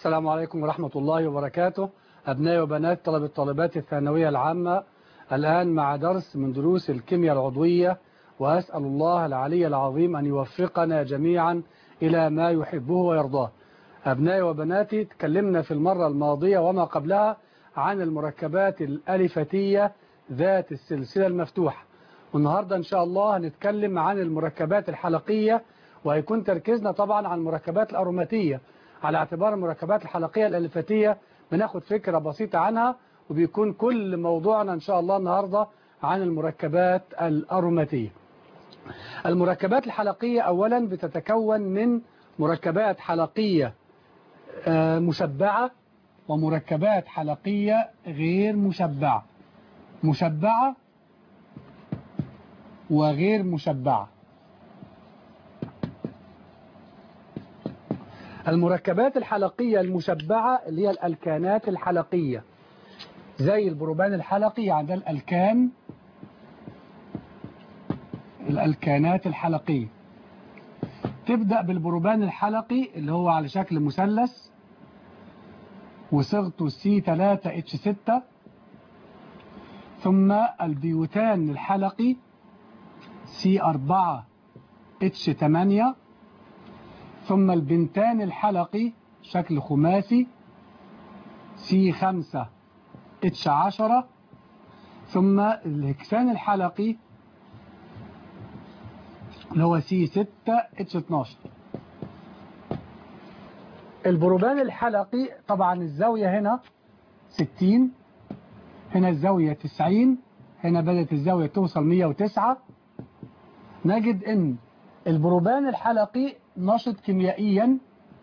السلام عليكم ورحمة الله وبركاته أبنائي وبنات طلبة طالبات الثانوية العامة الآن مع درس من دروس الكيمياء العضوية وأسأل الله العلي العظيم أن يوفقنا جميعا إلى ما يحبه ويرضاه أبنائي وبناتي تكلمنا في المرة الماضية وما قبلها عن المركبات الألفتية ذات السلسلة المفتوحة والنهاردة إن شاء الله هنتكلم عن المركبات الحلقية وهيكون تركيزنا طبعا عن المركبات الأروماتية على اعتبار المركبات الحلقية الألفتية بناخد فكرة بسيطة عنها وبيكون كل موضوعنا إن شاء الله النهاردة عن المركبات الأروماتية المركبات الحلقية أولا بتتكون من مركبات حلقية مشبعة ومركبات حلقية غير مشبعة مشبعة وغير مشبعة المركبات الحلقية المشبعة اللي هي الألكانات الحلقية زي البروبان الحلقي يعني ده الألكان الألكانات الحلقية تبدأ بالبروبان الحلقي اللي هو على شكل مثلث وصيغته C3H6 ثم البيوتان الحلقي C4H8 ثم البنتان الحلقي شكل خماسي C5H10 ثم الهكسان الحلقي اللي هو C6H12 البروبان الحلقي طبعا الزاوية هنا 60 هنا الزاوية 90 هنا بدأت الزاوية توصل 109 نجد ان البروبان الحلقي نشط كيميائيا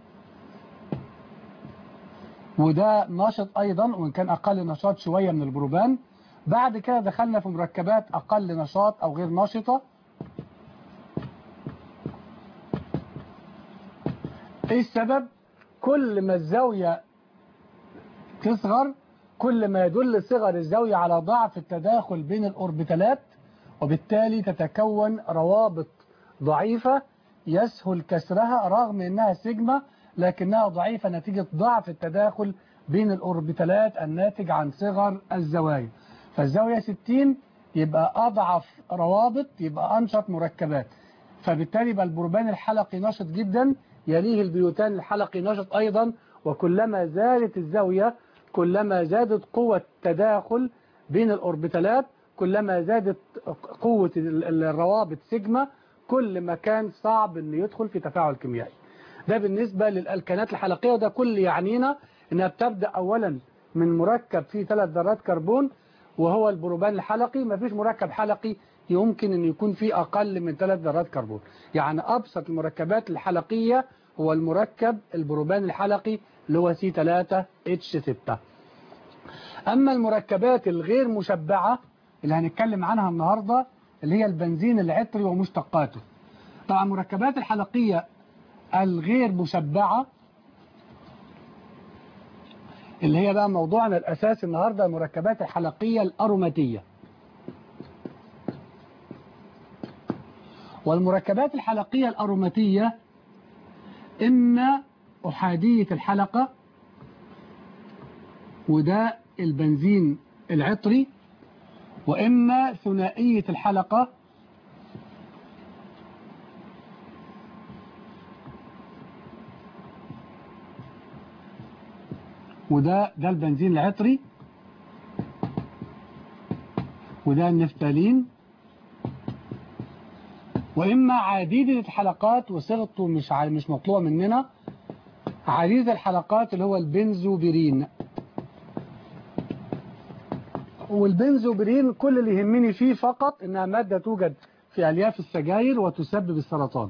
وده نشط ايضا وان كان اقل نشاط شوية من البروبان بعد كده دخلنا في مركبات اقل نشاط او غير نشطة ايه السبب كل ما الزاوية تصغر كل ما يدل صغر الزاوية على ضعف التداخل بين الأوربيتالات وبالتالي تتكون روابط ضعيفة يسهل كسرها رغم أنها سيجما لكنها ضعيفة نتيجة ضعف التداخل بين الأوربيتالات الناتج عن صغر الزوايا فالزاوية 60 يبقى أضعف روابط يبقى أنشط مركبات فبالتالي يبقى البروبان الحلقي نشط جدا يليه البيوتان الحلقي نشط أيضا وكلما زادت الزاوية كلما زادت قوة التداخل بين الأوربيتالات كلما زادت قوة الروابط سيجما كل ما كان صعب أن يدخل في تفاعل كيميائي ده بالنسبة للألكانات الحلقية وده كل يعنينا أنها بتبدأ أولا من مركب فيه ثلاث ذرات كربون وهو البروبان الحلقي ما فيش مركب حلقي يمكن أن يكون فيه أقل من ثلاث ذرات كربون يعني أبسط المركبات الحلقية هو المركب البروبان الحلقي اللي هو C3H6 أما المركبات الغير مشبعة اللي هنتكلم عنها النهاردة اللي هي البنزين العطري ومشتقاته طبعا المركبات الحلقية الغير مشبعة اللي هي بقى موضوعنا الأساسي النهاردة المركبات الحلقية الأروماتية والمركبات الحلقية الأروماتية إما أحادية الحلقة وده البنزين العطري وإما ثنائية الحلقة وده ده البنزين العطري وده النفتالين وإما عديدة الحلقات وصيغته مش مش مطلوبة مننا عديدة الحلقات اللي هو البنزوبرين والبنزوبرين كل اللي يهمني فيه فقط إنها مادة توجد في ألياف السجاير وتسبب السرطان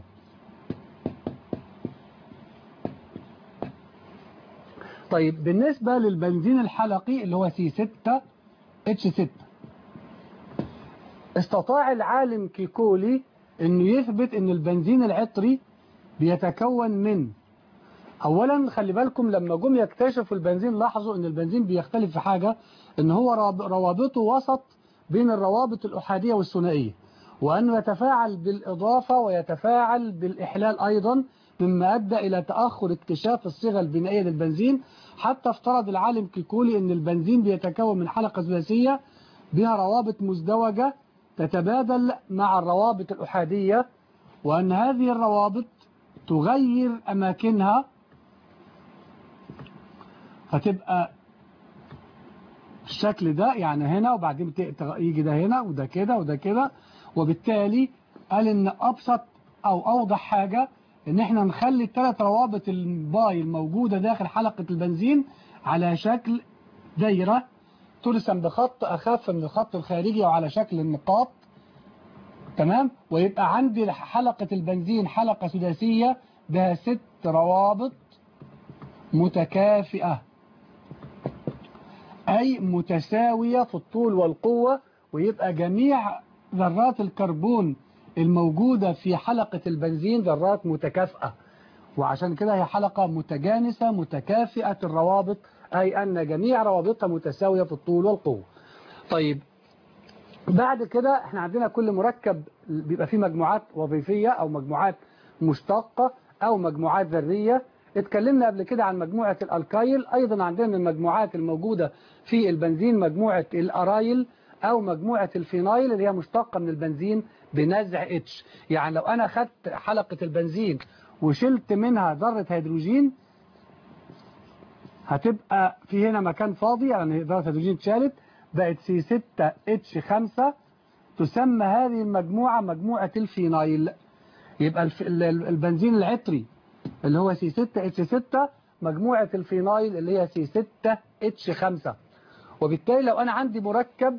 طيب بالنسبة للبنزين الحلقي اللي هو C6H6 استطاع العالم كيكولي انه يثبت ان البنزين العطري بيتكون من اولا خلي بالكم لما جم يكتشفوا البنزين لاحظوا ان البنزين بيختلف في حاجة ان هو روابطه وسط بين الروابط الاحادية والثنائية وانه يتفاعل بالاضافة ويتفاعل بالاحلال ايضا مما أدى إلى تأخر اكتشاف الصيغة البنائية للبنزين حتى افترض العالم كيكولي أن البنزين بيتكون من حلقة ثلاثية بها روابط مزدوجة تتبادل مع الروابط الأحادية وأن هذه الروابط تغير أماكنها فتبقى الشكل ده يعني هنا وبعدين يجي ده هنا وده كده وده كده وبالتالي قال ان ابسط او اوضح حاجة ان احنا نخلي الثلاث روابط الباي الموجودة داخل حلقة البنزين على شكل دايرة ترسم بخط اخف من الخط الخارجي وعلى شكل النقاط تمام ويبقى عندي حلقة البنزين حلقة سداسية بها ست روابط متكافئة أي متساوية في الطول والقوة ويبقى جميع ذرات الكربون الموجودة في حلقة البنزين ذرات متكافئة وعشان كده هي حلقة متجانسة متكافئة الروابط أي أن جميع روابطها متساوية في الطول والقوة طيب بعد كده احنا عندنا كل مركب بيبقى فيه مجموعات وظيفية أو مجموعات مشتقة أو مجموعات ذرية اتكلمنا قبل كده عن مجموعة الألكايل أيضا عندنا من المجموعات الموجودة في البنزين مجموعة الأرايل أو مجموعة الفينايل اللي هي مشتقة من البنزين بنزع اتش يعني لو أنا خدت حلقة البنزين وشلت منها ذرة هيدروجين هتبقى في هنا مكان فاضي يعني ذرة هيدروجين اتشالت بقت سي 6 اتش 5 تسمى هذه المجموعة مجموعة الفينايل يبقى البنزين العطري اللي هو سي 6 اتش 6 مجموعة الفينايل اللي هي سي 6 اتش 5 وبالتالي لو أنا عندي مركب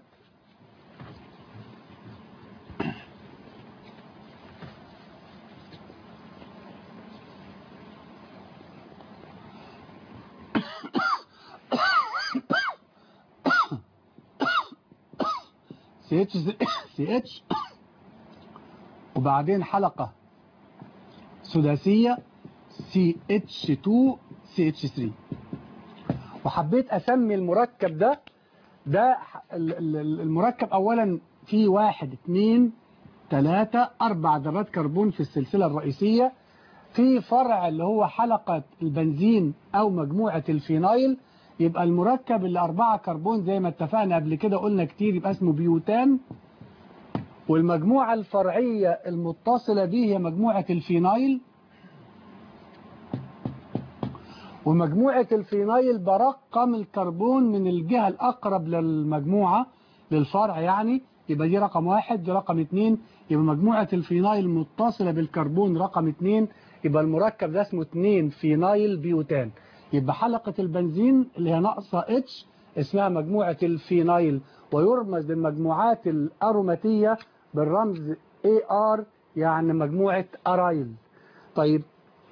سي اتش سي اتش وبعدين حلقة سداسية CH2 CH3 وحبيت أسمي المركب ده ده المركب أولا فيه واحد اثنين ثلاثة أربع ذرات كربون في السلسلة الرئيسية في فرع اللي هو حلقة البنزين أو مجموعة الفينايل يبقى المركب اللي أربعة كربون زي ما اتفقنا قبل كده قلنا كتير يبقى اسمه بيوتان والمجموعة الفرعية المتصلة به هي مجموعة الفينايل ومجموعة الفينايل برقم الكربون من الجهة الأقرب للمجموعة للفرع يعني يبقى دي رقم واحد دي رقم اتنين يبقى مجموعة الفينايل متصلة بالكربون رقم اتنين يبقى المركب ده اسمه اتنين فينايل بيوتان يبقى حلقة البنزين اللي هي ناقصة اتش اسمها مجموعة الفينايل ويرمز للمجموعات الأروماتية بالرمز AR يعني مجموعة أرايل طيب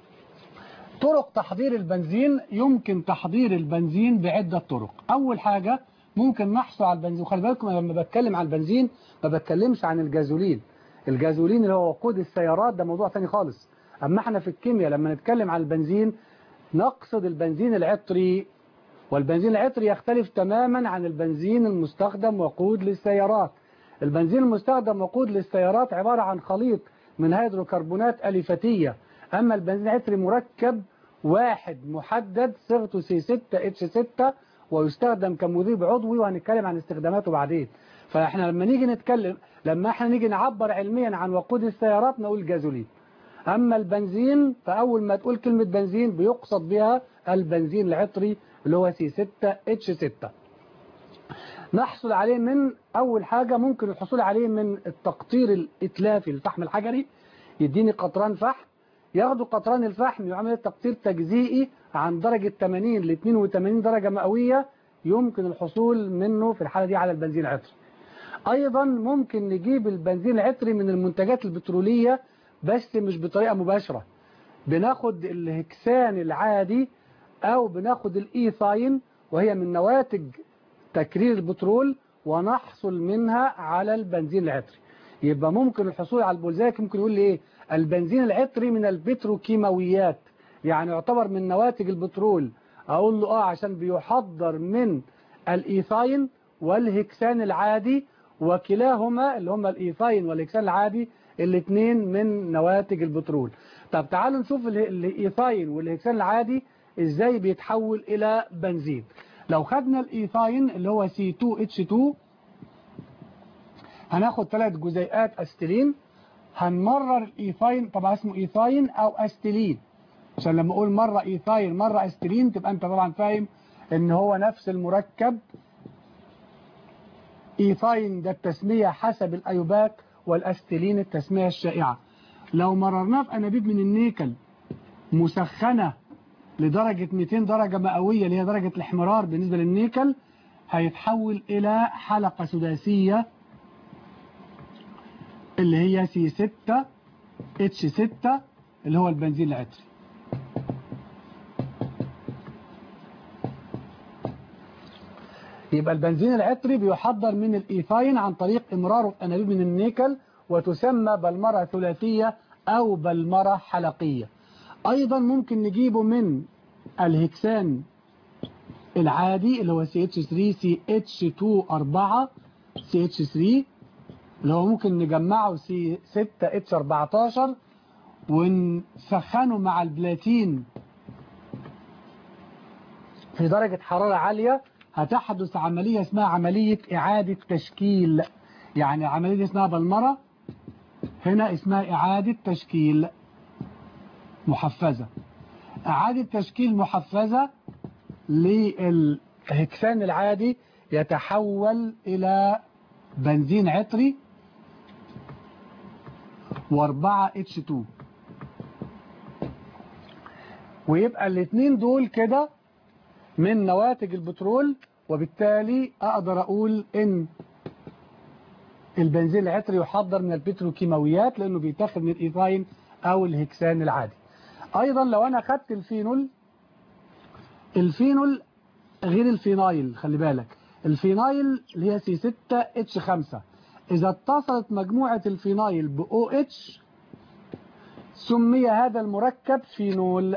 طرق تحضير البنزين يمكن تحضير البنزين بعدة طرق أول حاجة ممكن نحصل على البنزين وخلي بالكم لما بتكلم عن البنزين ما بتكلمش عن الجازولين الجازولين اللي هو وقود السيارات ده موضوع تاني خالص أما احنا في الكيمياء لما نتكلم عن البنزين نقصد البنزين العطري والبنزين العطري يختلف تماما عن البنزين المستخدم وقود للسيارات البنزين المستخدم وقود للسيارات عبارة عن خليط من هيدروكربونات أليفتية أما البنزين العطري مركب واحد محدد صيغته سي 6 اتش 6 ويستخدم كمذيب عضوي وهنتكلم عن استخداماته بعدين فاحنا لما نيجي نتكلم لما احنا نيجي نعبر علميا عن وقود السيارات نقول جازولين أما البنزين فأول ما تقول كلمة بنزين بيقصد بها البنزين العطري اللي هو سي 6 اتش 6 نحصل عليه من أول حاجة ممكن الحصول عليه من التقطير الإتلافي للفحم الحجري يديني قطران فحم ياخدوا قطران الفحم يعمل تقطير تجزيئي عن درجة 80 ل 82 درجة مئوية يمكن الحصول منه في الحالة دي على البنزين العطري أيضا ممكن نجيب البنزين العطري من المنتجات البترولية بس مش بطريقة مباشرة بناخد الهكسان العادي أو بناخد الإيثاين وهي من نواتج تكرير البترول ونحصل منها على البنزين العطري يبقى ممكن الحصول على البولزاك ممكن يقول لي ايه البنزين العطري من البتروكيماويات يعني يعتبر من نواتج البترول اقول له اه عشان بيحضر من الايثاين والهكسان العادي وكلاهما اللي هما الايثاين والهكسان العادي الاثنين من نواتج البترول طب تعالوا نشوف ال- الايثاين والهكسان العادي ازاي بيتحول الى بنزين لو خدنا الايثاين اللي هو C2H2 هناخد ثلاث جزيئات استيلين هنمرر الايثاين طبعا اسمه ايثاين او استيلين عشان لما اقول مرة ايثاين مرة استيلين تبقى انت طبعا فاهم ان هو نفس المركب ايثاين ده التسمية حسب الايوباك والاستيلين التسمية الشائعة لو مررناه في انابيب من النيكل مسخنة لدرجة 200 درجة مئوية اللي هي درجة الاحمرار بالنسبة للنيكل هيتحول إلى حلقة سداسية اللي هي سي 6 اتش 6 اللي هو البنزين العطري يبقى البنزين العطري بيحضر من الإيثاين عن طريق إمراره في أنابيب من النيكل وتسمى بلمرة ثلاثية أو بلمرة حلقية أيضا ممكن نجيبه من الهكسان العادي اللي هو CH3 CH2 4 CH3 اللي هو ممكن نجمعه C6H14 ونسخنه مع البلاتين في درجة حرارة عالية هتحدث عملية اسمها عملية إعادة تشكيل يعني عملية دي اسمها بلمرة هنا اسمها إعادة تشكيل محفزة إعادة تشكيل محفزة للهكسان العادي يتحول إلى بنزين عطري واربعة اتش 2 ويبقى الاثنين دول كده من نواتج البترول وبالتالي اقدر اقول ان البنزين العطري يحضر من البتروكيماويات لانه بيتاخد من الايثاين او الهكسان العادي ايضا لو انا خدت الفينول الفينول غير الفينايل خلي بالك الفينايل اللي هي سي 6 اتش 5 اذا اتصلت مجموعة الفينايل ب OH سمي هذا المركب فينول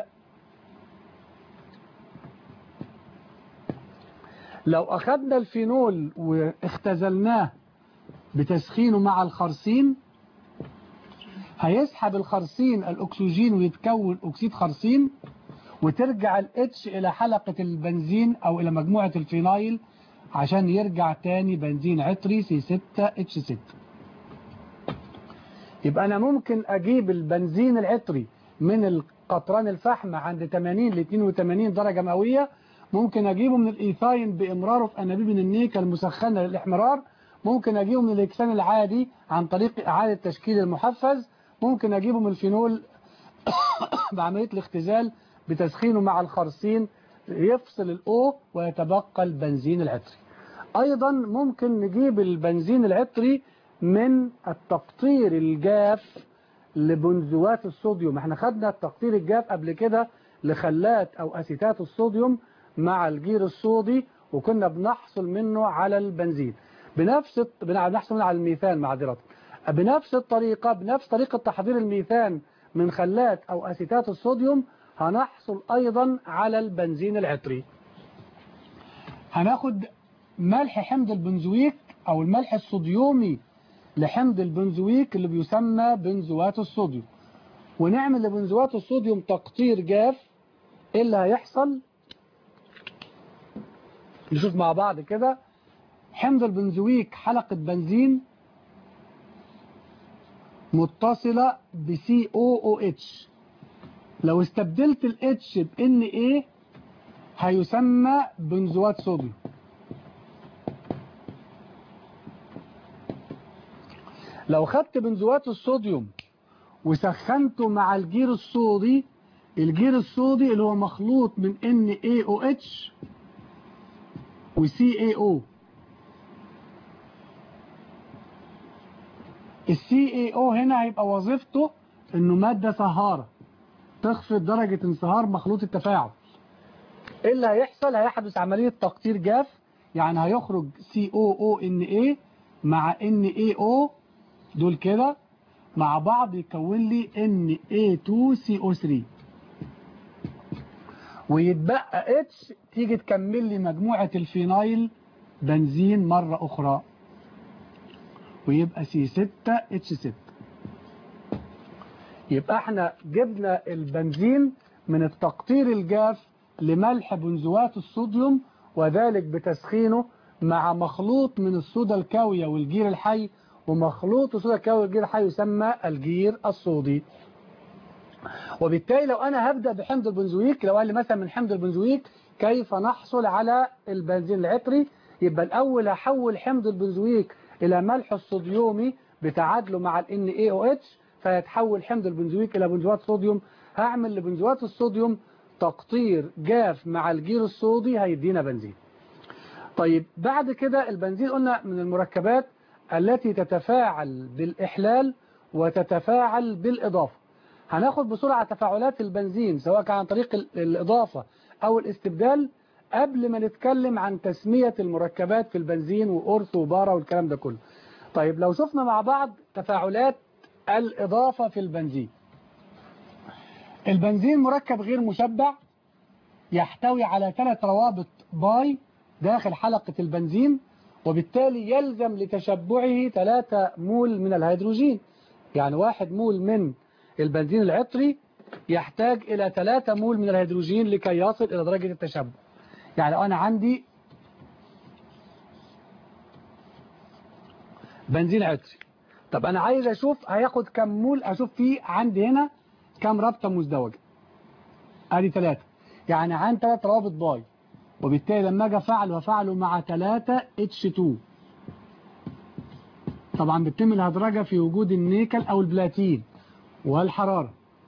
لو أخذنا الفينول واختزلناه بتسخينه مع الخرسين هيسحب الخرسين الأكسجين ويتكون أكسيد خرسين وترجع الاتش إلى حلقة البنزين أو إلى مجموعة الفينايل عشان يرجع تاني بنزين عطري سي 6 اتش 6 يبقى أنا ممكن أجيب البنزين العطري من القطران الفحم عند 80 ل 82 درجة مئوية ممكن أجيبه من الإيثاين بإمراره في أنابيب من النيكل المسخنة للإحمرار ممكن أجيبه من الإكسان العادي عن طريق إعادة تشكيل المحفز ممكن أجيبه من الفينول بعملية الاختزال بتسخينه مع الخرسين يفصل الأو ويتبقى البنزين العطري أيضا ممكن نجيب البنزين العطري من التقطير الجاف لبنزوات الصوديوم احنا خدنا التقطير الجاف قبل كده لخلات أو أسيتات الصوديوم مع الجير الصودي وكنا بنحصل منه على البنزين بنفس الط- بنحصل منه على الميثان معذرة بنفس الطريقة بنفس طريقة تحضير الميثان من خلات أو أسيتات الصوديوم هنحصل أيضا على البنزين العطري هناخد ملح حمض البنزويك أو الملح الصوديومي لحمض البنزويك اللي بيسمى بنزوات الصوديوم ونعمل لبنزوات الصوديوم تقطير جاف ايه اللي هيحصل نشوف مع بعض كده حمض البنزويك حلقة بنزين متصلة ب COOH لو استبدلت ال H ب Na هيسمى بنزوات صوديوم لو خدت بنزوات الصوديوم وسخنته مع الجير الصودي الجير الصودي اللي هو مخلوط من NaOH و CaO ال CaO هنا هيبقى وظيفته انه مادة صهارة تخفض درجة انصهار مخلوط التفاعل ايه اللي هيحصل هيحدث عملية تقطير جاف يعني هيخرج COONA مع NaO دول كده مع بعض يكون لي Na2CO3 ويتبقى اتش تيجي تكمل لي مجموعة الفينايل بنزين مرة أخرى ويبقى سي 6 اتش 6 يبقى احنا جبنا البنزين من التقطير الجاف لملح بنزوات الصوديوم وذلك بتسخينه مع مخلوط من الصودا الكاوية والجير الحي ومخلوط الصودا الكاوية والجير الحي يسمى الجير الصودي وبالتالي لو أنا هبدأ بحمض البنزويك لو قال لي مثلا من حمض البنزويك كيف نحصل على البنزين العطري يبقى الأول هحول حمض البنزويك إلى ملح الصوديومي بتعادله مع ال NaOH فيتحول حمض البنزويك إلى بنزوات صوديوم هعمل لبنزوات الصوديوم تقطير جاف مع الجير الصودي هيدينا بنزين طيب بعد كده البنزين قلنا من المركبات التي تتفاعل بالإحلال وتتفاعل بالإضافة هناخد بسرعة تفاعلات البنزين سواء كان عن طريق الإضافة أو الاستبدال قبل ما نتكلم عن تسمية المركبات في البنزين وأرث وبارا والكلام ده كله طيب لو شفنا مع بعض تفاعلات الإضافة في البنزين البنزين مركب غير مشبع يحتوي على ثلاث روابط باي داخل حلقة البنزين وبالتالي يلزم لتشبعه 3 مول من الهيدروجين يعني واحد مول من البنزين العطري يحتاج إلى 3 مول من الهيدروجين لكي يصل إلى درجة التشبع يعني لو أنا عندي بنزين عطري طب أنا عايز أشوف هياخد كم مول أشوف فيه عندي هنا كم رابطة مزدوجة ادي ثلاثة يعني عندي ثلاث روابط باي وبالتالي لما اجي افعل وافعله مع 3 H2 طبعا بتتم الهدرجة في وجود النيكل او البلاتين والحرارة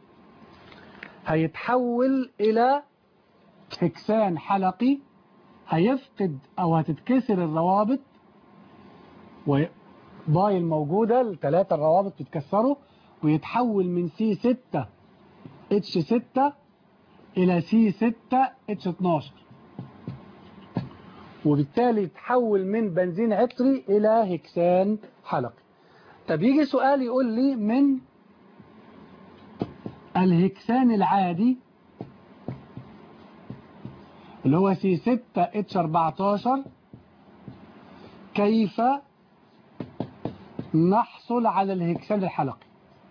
هيتحول الى هكسان حلقي هيفقد او هتتكسر الروابط باي الموجودة الثلاثة الروابط بتتكسروا ويتحول من سي 6 اتش 6 الى سي 6 اتش 12 وبالتالي يتحول من بنزين عطري الى هكسان حلقي طب يجي سؤال يقول لي من الهكسان العادي اللي هو سي 6 اتش 14 كيف نحصل على الهكسان الحلقي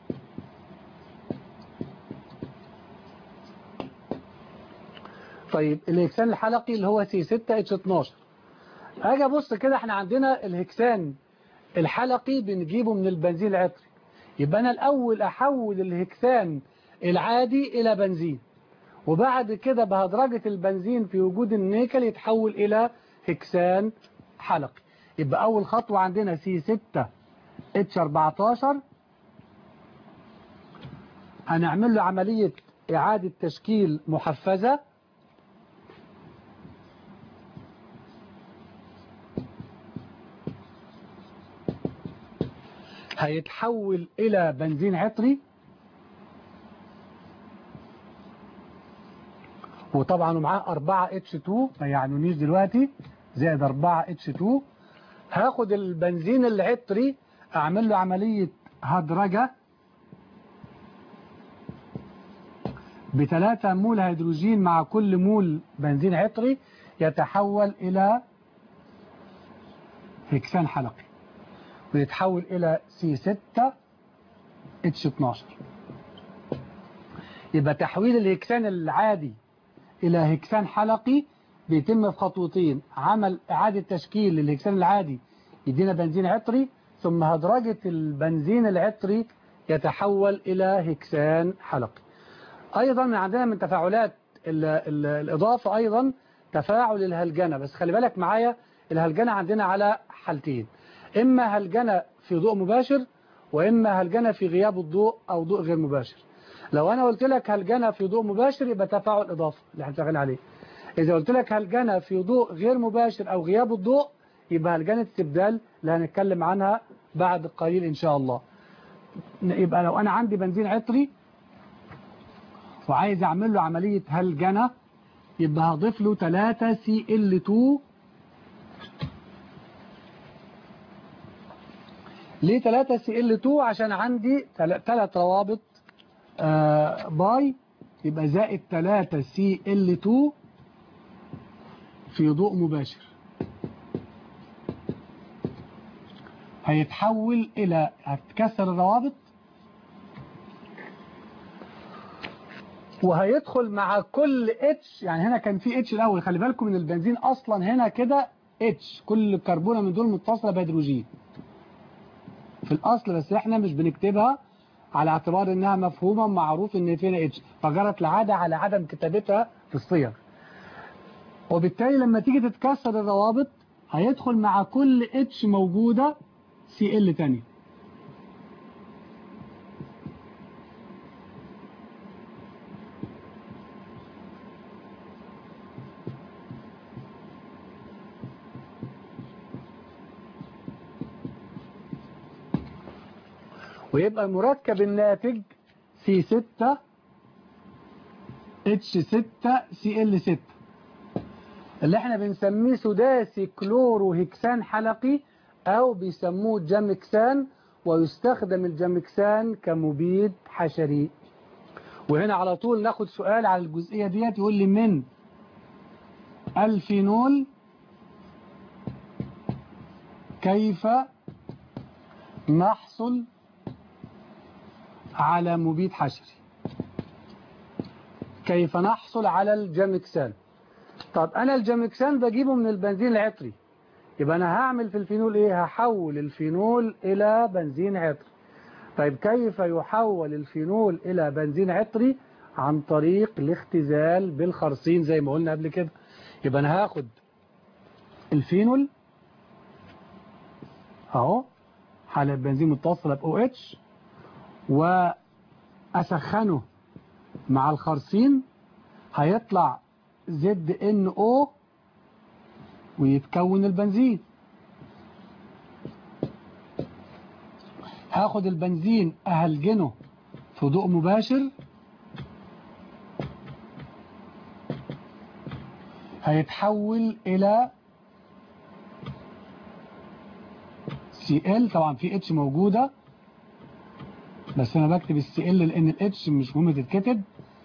طيب الهكسان الحلقي اللي هو سي 6 اتش 12 هاجي ابص كده احنا عندنا الهكسان الحلقي بنجيبه من البنزين العطري يبقى انا الاول احول الهكسان العادي الى بنزين وبعد كده بهدرجة البنزين في وجود النيكل يتحول الى هكسان حلقي يبقى اول خطوة عندنا سي 6 اتش 14 هنعمل له عملية اعادة تشكيل محفزة هيتحول إلى بنزين عطري وطبعا معاه 4 H2 ما يعنونيش دلوقتي زائد 4 H2 هاخد البنزين العطري اعمل له عملية هدرجة بثلاثة مول هيدروجين مع كل مول بنزين عطري يتحول إلى هكسان حلقي ويتحول إلى سي 6 اتش 12 يبقى تحويل الهكسان العادي إلى هكسان حلقي بيتم في خطوتين عمل إعادة تشكيل للهكسان العادي يدينا بنزين عطري ثم هدرجة البنزين العطري يتحول إلى هكسان حلقي أيضا عندنا من تفاعلات ال ال الإضافة أيضا تفاعل الهلجنة بس خلي بالك معايا الهلجنة عندنا على حالتين إما هلجنة في ضوء مباشر وإما هلجنة في غياب الضوء أو ضوء غير مباشر لو أنا قلت لك هلجنة في ضوء مباشر يبقى تفاعل إضافة اللي احنا شغالين عليه إذا قلت لك هلجنة في ضوء غير مباشر أو غياب الضوء يبقى هلجنة استبدال اللي هنتكلم عنها بعد قليل إن شاء الله يبقى لو أنا عندي بنزين عطري وعايز أعمل له عملية هلجنة يبقى هضيف له 3 سي ال 2 ليه 3 سي ال 2 عشان عندي ثلاث روابط آه باي يبقى زائد 3 سي ال 2 في ضوء مباشر هيتحول إلى هتكسر الروابط وهيدخل مع كل اتش يعني هنا كان في اتش الاول خلي بالكم من البنزين اصلا هنا كده اتش كل كربونه من دول متصله بهيدروجين في الاصل بس احنا مش بنكتبها على اعتبار انها مفهومه معروف ان فيها اتش فجرت العاده على عدم كتابتها في الصيغ وبالتالي لما تيجي تتكسر الروابط هيدخل مع كل اتش موجوده سي ال تاني ويبقى المركب الناتج سي 6 اتش 6 سي ال 6 اللي احنا بنسميه سداسي كلوروهكسان حلقي او بيسموه جامكسان ويستخدم الجامكسان كمبيد حشري وهنا على طول ناخد سؤال على الجزئية ديت يقول لي من الفينول كيف نحصل على مبيد حشري كيف نحصل على الجامكسان طب انا الجامكسان بجيبه من البنزين العطري يبقى انا هعمل في الفينول ايه هحول الفينول الى بنزين عطري طيب كيف يحول الفينول الى بنزين عطري عن طريق الاختزال بالخرسين زي ما قلنا قبل كده يبقى انا هاخد الفينول اهو حالة بنزين متصلة ب OH وأسخنه مع الخرسين هيطلع زد ان او ويتكون البنزين هاخد البنزين اهلجنه في ضوء مباشر هيتحول الى سي ال طبعا في اتش موجوده بس انا بكتب السي ال لان الاتش مش مهم تتكتب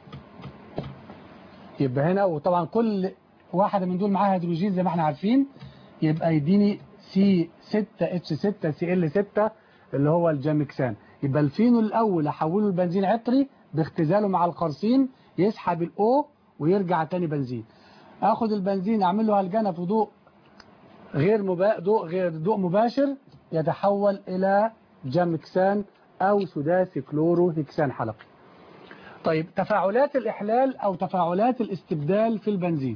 يبقى هنا وطبعا كل واحده من دول معاها هيدروجين زي ما احنا عارفين يبقى يديني سي 6 اتش 6 سي ال 6 اللي هو الجامكسان يبقى الفينول الاول احوله لبنزين عطري باختزاله مع الخرسين يسحب الاو ويرجع تاني بنزين اخد البنزين اعمل له هلجنه في ضوء غير مبا... ضوء غير ضوء مباشر يتحول الى جامكسان او سداسي كلورو هكسان حلقي طيب تفاعلات الإحلال أو تفاعلات الاستبدال في البنزين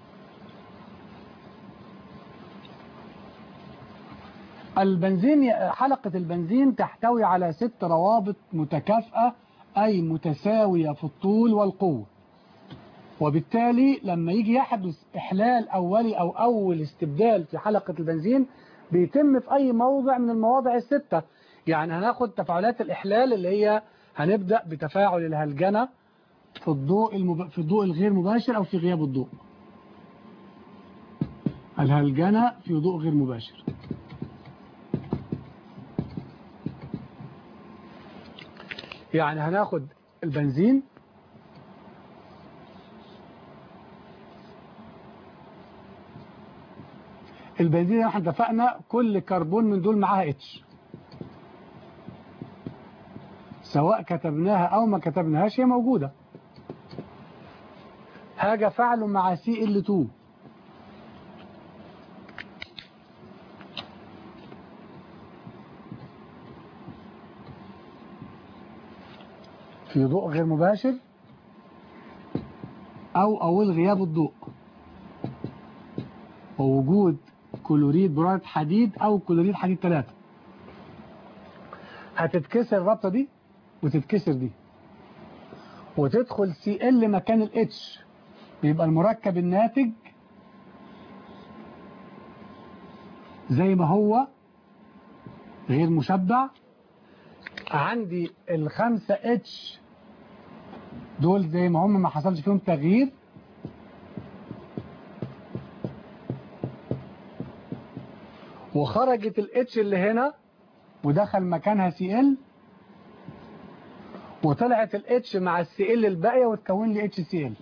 البنزين حلقة البنزين تحتوي على ست روابط متكافئة أي متساوية في الطول والقوة وبالتالي لما يجي يحدث إحلال أولي أو أول استبدال في حلقة البنزين بيتم في أي موضع من المواضع الستة يعني هناخد تفاعلات الإحلال اللي هي هنبدأ بتفاعل الهلجنة في الضوء المب... في الضوء الغير مباشر أو في غياب الضوء الهلجنة في ضوء غير مباشر يعني هناخد البنزين البنزين احنا اتفقنا كل كربون من دول معاها اتش سواء كتبناها او ما كتبناهاش هي موجودة هاجي فعله مع سي ال 2 في ضوء غير مباشر او اول غياب الضوء ووجود كلوريد براد حديد او كلوريد حديد 3 هتتكسر الرابطه دي وتتكسر دي وتدخل سي ال مكان الاتش بيبقى المركب الناتج زي ما هو غير مشبع عندي الخمسة اتش دول زي ما هم ما حصلش فيهم تغيير وخرجت الاتش اللي هنا ودخل مكانها سي ال وطلعت الاتش مع السي ال الباقيه وتكون لي اتش سي ال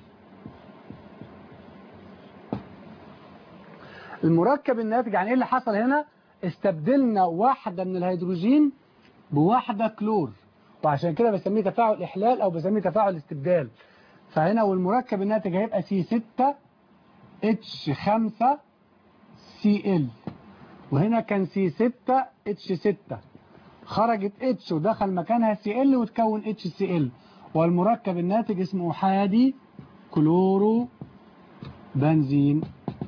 المركب الناتج يعني ايه اللي حصل هنا استبدلنا واحده من الهيدروجين بواحده كلور وعشان كده بسميه تفاعل احلال او بسميه تفاعل استبدال فهنا والمركب الناتج هيبقى سي 6 اتش 5 سي ال وهنا كان سي 6 اتش 6 خرجت اتش ودخل مكانها سي ال وتكون اتش سي ال والمركب الناتج اسمه احادي كلورو بنزين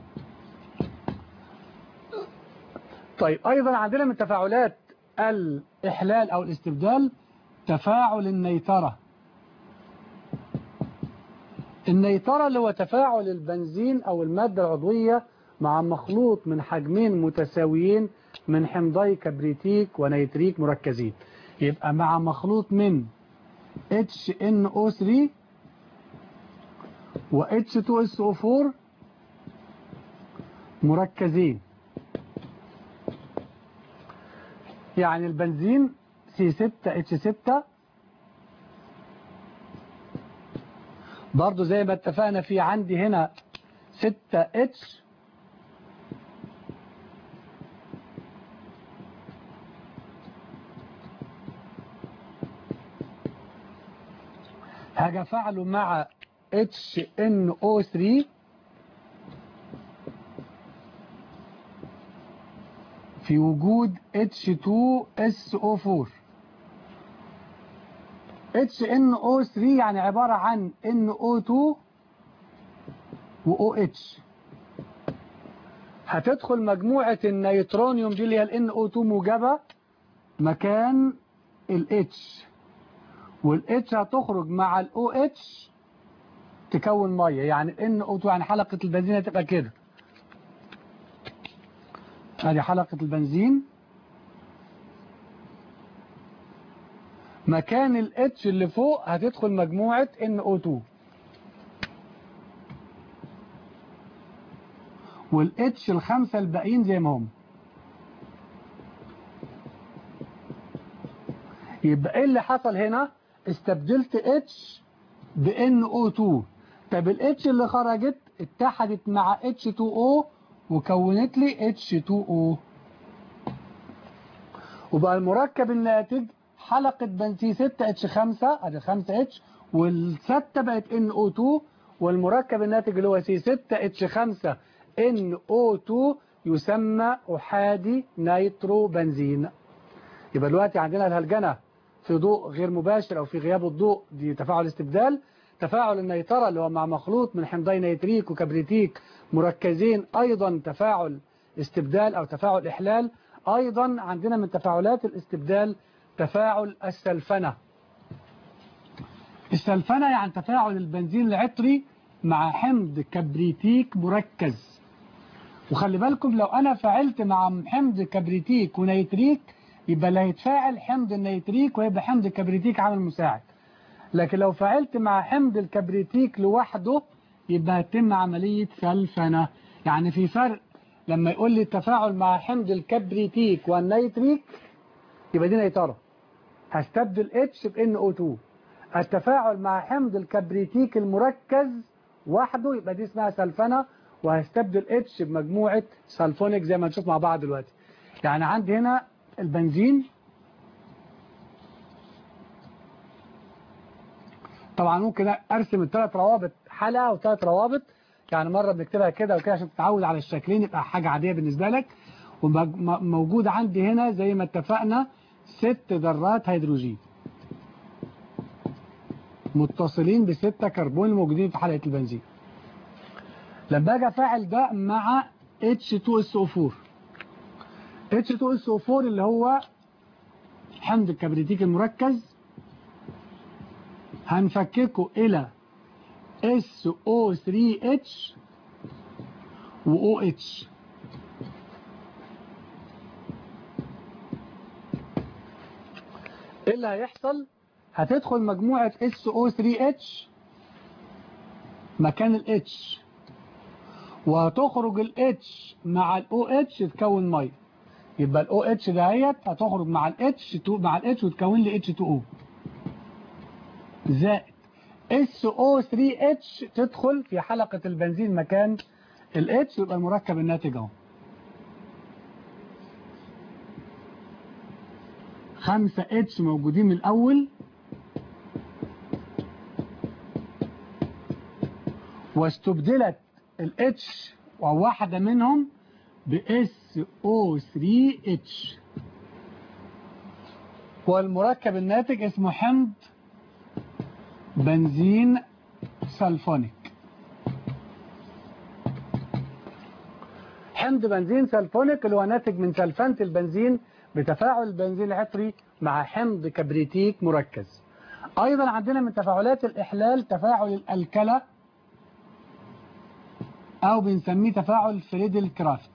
طيب ايضا عندنا من تفاعلات الاحلال او الاستبدال تفاعل النيترة النيترة اللي هو تفاعل البنزين او المادة العضوية مع مخلوط من حجمين متساويين من حمضي كبريتيك ونيتريك مركزين يبقى مع مخلوط من HNO3 و H2SO4 مركزين يعني البنزين C6H6 برضو زي ما اتفقنا في عندي هنا 6H هاجي افعله مع HNO3 في وجود H2SO4 HNO3 يعني عبارة عن NO2 و OH هتدخل مجموعة النيترونيوم دي اللي هي ال NO2 موجبة مكان ال H وال H هتخرج مع ال OH تكون مية يعني ال NO2 يعني حلقة البنزين هتبقى كده ادي حلقة البنزين مكان ال H اللي فوق هتدخل مجموعة NO2 وال H الخمسة الباقيين زي ما هم يبقى ايه اللي حصل هنا استبدلت H ب NO2 طب ال H اللي خرجت اتحدت مع H2O وكونت لي H2O وبقى المركب الناتج حلقة بنزين 6H5 ادي 5H والستة بقت NO2 والمركب الناتج اللي هو C6H5 NO2 يسمى أحادي نيترو بنزين يبقى دلوقتي عندنا الهلجنة في ضوء غير مباشر أو في غياب الضوء دي تفاعل استبدال تفاعل النيترة اللي هو مع مخلوط من حمضي نيتريك وكبريتيك مركزين أيضا تفاعل استبدال أو تفاعل إحلال أيضا عندنا من تفاعلات الاستبدال تفاعل السلفنة السلفنة يعني تفاعل البنزين العطري مع حمض كبريتيك مركز وخلي بالكم لو أنا فعلت مع حمض كبريتيك ونيتريك يبقى لا يتفاعل حمض النيتريك ويبقى حمض الكبريتيك عامل مساعد لكن لو فعلت مع حمض الكبريتيك لوحده يبقى هتتم عملية سلفنة يعني في فرق لما يقول لي التفاعل مع حمض الكبريتيك والنيتريك يبقى دي نيترة هستبدل H ب NO2 التفاعل مع حمض الكبريتيك المركز وحده يبقى دي اسمها سلفنة وهستبدل H بمجموعة سلفونيك زي ما نشوف مع بعض دلوقتي يعني عندي هنا البنزين طبعا ممكن ارسم الثلاث روابط حلقة وثلاث روابط يعني مرة بنكتبها كده وكده عشان تتعود على الشكلين يبقى حاجة عادية بالنسبة لك وموجود عندي هنا زي ما اتفقنا ست ذرات هيدروجين متصلين بستة كربون الموجودين في حلقة البنزين لما اجي افعل ده مع H2SO4 H2SO4 اللي هو حمض الكبريتيك المركز هنفككه إلى SO3H و OH إيه اللي هيحصل هتدخل مجموعة SO3H مكان ال H وهتخرج ال H مع ال OH تكون مية يبقى ال OH دهيت هتخرج مع ال H مع ال H وتكون لي H2O زائد SO3H تدخل في حلقة البنزين مكان ال H يبقى المركب الناتج اهو خمسة H موجودين من الأول واستبدلت ال H أو واحدة منهم ب SO3H والمركب الناتج اسمه حمض بنزين سلفونيك حمض بنزين سلفونيك اللي هو ناتج من سلفنة البنزين بتفاعل البنزين العطري مع حمض كبريتيك مركز أيضا عندنا من تفاعلات الإحلال تفاعل الألكلة أو بنسميه تفاعل فريدل كرافت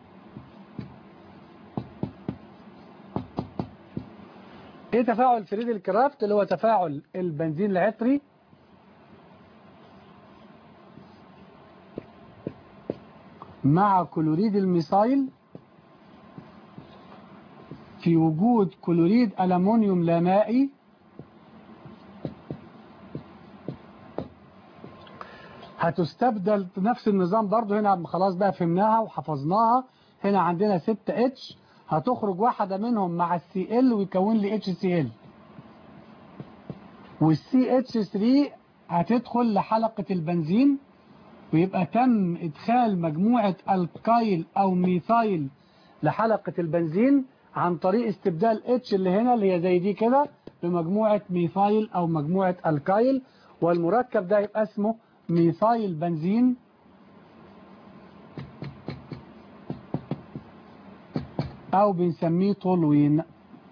ايه تفاعل فريدل كرافت اللي هو تفاعل البنزين العطري مع كلوريد الميثايل في وجود كلوريد ألمونيوم لا مائي هتستبدل نفس النظام برضو هنا خلاص بقى فهمناها وحفظناها هنا عندنا 6 اتش هتخرج واحدة منهم مع السي ال ويكون لي اتش سي ال والسي اتش 3 هتدخل لحلقة البنزين ويبقى تم ادخال مجموعة الكايل او ميثايل لحلقة البنزين عن طريق استبدال اتش اللي هنا اللي هي زي دي كده بمجموعة ميثايل او مجموعة الكايل والمركب ده يبقى اسمه ميثايل بنزين او بنسميه تولوين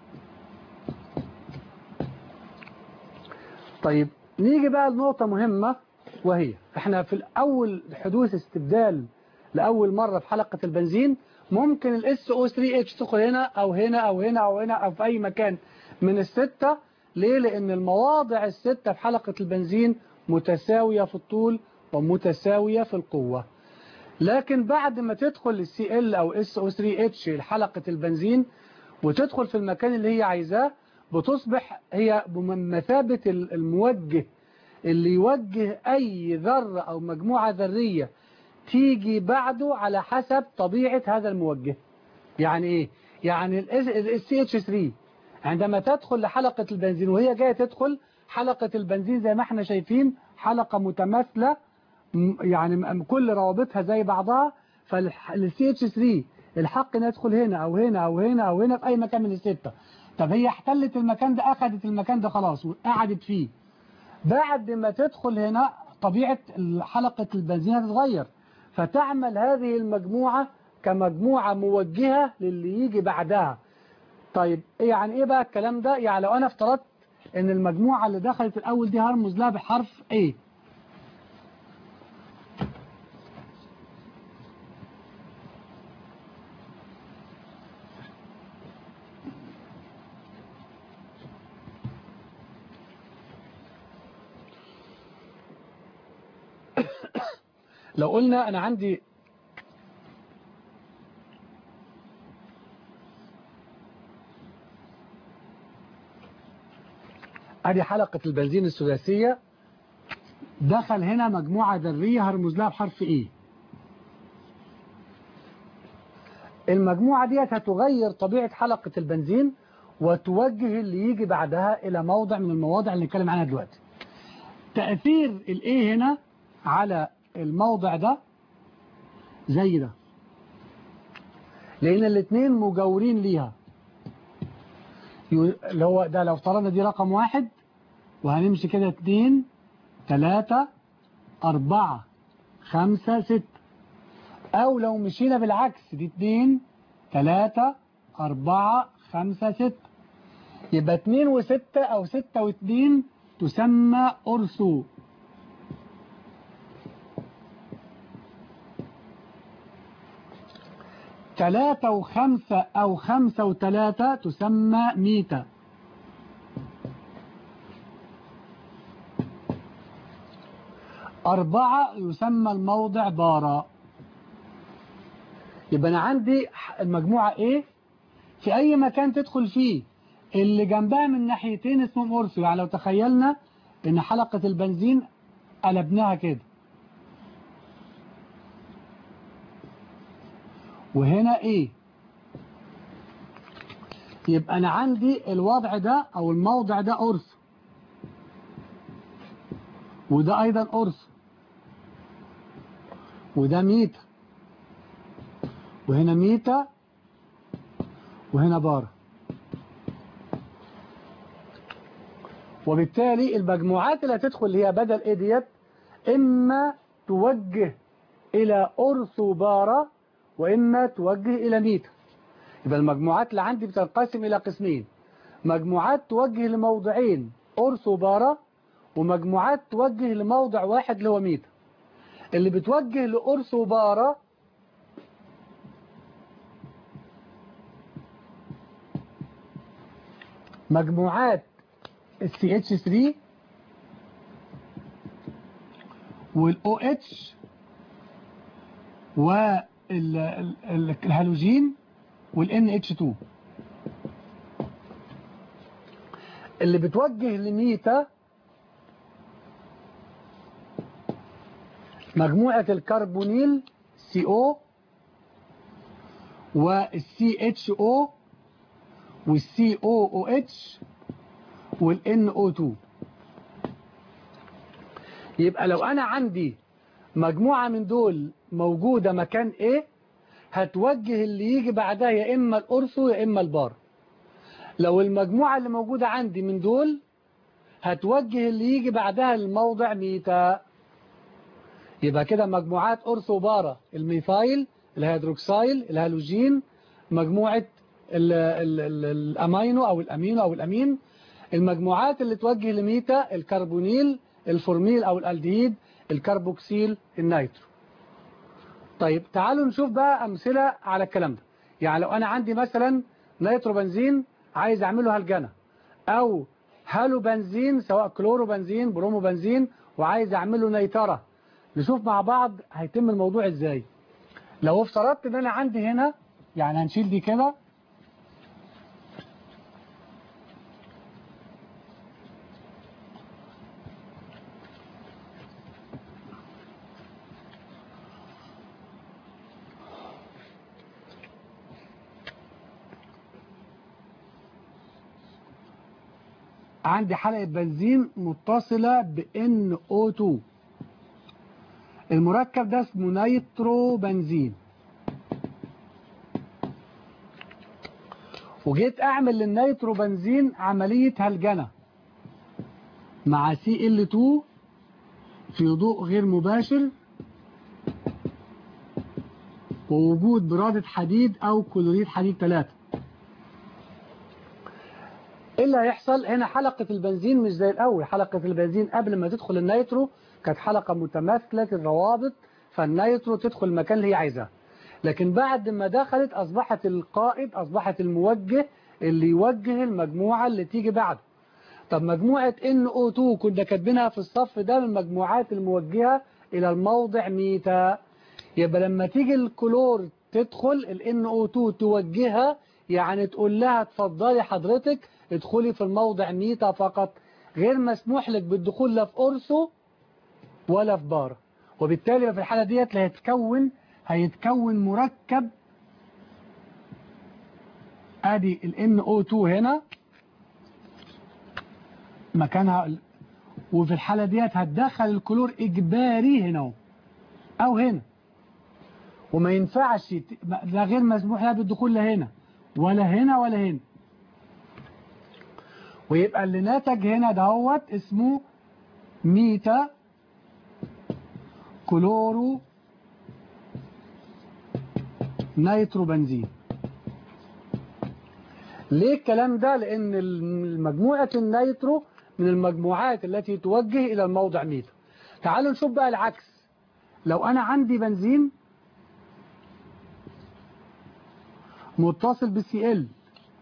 طيب نيجي بقى لنقطة مهمة وهي احنا في الاول حدوث استبدال لاول مرة في حلقة البنزين ممكن الاس او 3 اتش تدخل هنا او هنا او هنا او هنا او في اي مكان من الستة ليه لان المواضع الستة في حلقة البنزين متساوية في الطول ومتساوية في القوة لكن بعد ما تدخل السي ال او اس او 3 اتش لحلقة البنزين وتدخل في المكان اللي هي عايزاه بتصبح هي بمثابة الموجه اللي يوجه اي ذرة او مجموعة ذرية تيجي بعده على حسب طبيعة هذا الموجه يعني ايه يعني السي اتش 3 عندما تدخل لحلقة البنزين وهي جاية تدخل حلقة البنزين زي ما احنا شايفين حلقة متماثلة يعني كل روابطها زي بعضها فالسي اتش 3 الحق انها تدخل هنا او هنا او هنا او هنا في اي مكان من الستة طب هي احتلت المكان ده اخذت المكان ده خلاص وقعدت فيه بعد ما تدخل هنا طبيعة حلقة البنزين هتتغير فتعمل هذه المجموعة كمجموعة موجهة للي يجي بعدها طيب يعني ايه بقى الكلام ده يعني لو انا افترضت ان المجموعة اللي دخلت الاول دي هرمز لها بحرف A لو قلنا انا عندي ادي حلقة البنزين الثلاثية دخل هنا مجموعة ذرية هرمز لها بحرف ايه المجموعة ديت هتغير طبيعة حلقة البنزين وتوجه اللي يجي بعدها الى موضع من المواضع اللي نتكلم عنها دلوقتي تأثير الايه هنا على الموضع ده زي ده لان الاثنين مجاورين ليها اللي هو ده لو افترضنا دي رقم واحد وهنمشي كده اتنين تلاتة اربعة خمسة ستة او لو مشينا بالعكس دي اتنين تلاتة اربعة خمسة ستة يبقى اتنين وستة او ستة واتنين تسمى أرسو ثلاثة وخمسة أو خمسة وثلاثة تسمى ميتا أربعة يسمى الموضع بارا يبقى أنا عندي المجموعة إيه في أي مكان تدخل فيه اللي جنبها من ناحيتين اسمهم أرسو يعني لو تخيلنا إن حلقة البنزين قلبناها كده وهنا ايه يبقى انا عندي الوضع ده او الموضع ده أرث وده ايضا أرث وده ميتا وهنا ميتا وهنا بارا وبالتالي المجموعات اللي هتدخل اللي هي بدل ايه ديت اما توجه الى اورثو بارا واما توجه الى ميتا يبقى المجموعات اللي عندي بتنقسم الى قسمين مجموعات توجه لموضعين اورثو بارا ومجموعات توجه لموضع واحد اللي هو ميتا اللي بتوجه لأورثو بارا مجموعات ال CH3 وال OH والهالوجين وال NH2 اللي بتوجه لميتا مجموعة الكربونيل CO والسي اتش او والسي او او اتش والان او 2 يبقى لو انا عندي مجموعة من دول موجودة مكان ايه هتوجه اللي يجي بعدها يا اما الارثو يا اما البار لو المجموعة اللي موجودة عندي من دول هتوجه اللي يجي بعدها الموضع ميتا يبقى كده مجموعات أرثو بارا الميثايل الهيدروكسايل الهالوجين مجموعة ال ال ال الأمينو أو الأمينو أو الأمين المجموعات اللي توجه لميتا الكربونيل الفورميل أو الألدهيد الكربوكسيل النيترو طيب تعالوا نشوف بقى أمثلة على الكلام ده يعني لو أنا عندي مثلا نيترو بنزين عايز أعمله هالجنة أو هالو بنزين سواء كلورو بنزين برومو بنزين وعايز أعمله نيترة نشوف مع بعض هيتم الموضوع ازاي لو افترضت ان انا عندي هنا يعني هنشيل دي كده عندي حلقة بنزين متصلة ب NO2 المركب ده اسمه نيترو بنزين وجيت اعمل للنيترو بنزين عملية هلجنة مع سي ال 2 في ضوء غير مباشر ووجود برادة حديد او كلوريد حديد 3 ايه اللي هيحصل هنا حلقة البنزين مش زي الاول حلقة البنزين قبل ما تدخل النيترو كانت حلقة متماثلة الروابط فالنيترو تدخل المكان اللي هي عايزاه لكن بعد ما دخلت أصبحت القائد أصبحت الموجه اللي يوجه المجموعة اللي تيجي بعده طب مجموعة NO2 كنا كاتبينها في الصف ده من المجموعات الموجهة إلى الموضع ميتا يبقى لما تيجي الكلور تدخل ال NO2 توجهها يعني تقول لها اتفضلي حضرتك ادخلي في الموضع ميتا فقط غير مسموح لك بالدخول لا في أرسو ولا في بار وبالتالي في الحالة ديت هيتكون هيتكون مركب ادي ال NO2 هنا مكانها وفي الحالة ديت هتدخل الكلور اجباري هنا او هنا وما ينفعش لا غير مسموح لها بالدخول لا هنا ولا هنا ولا هنا ويبقى اللي ناتج هنا دهوت اسمه ميتا كلورو نيترو بنزين ليه الكلام ده لان مجموعة النيترو من المجموعات التي توجه الى الموضع ميتا تعالوا نشوف بقى العكس لو انا عندي بنزين متصل بسي ال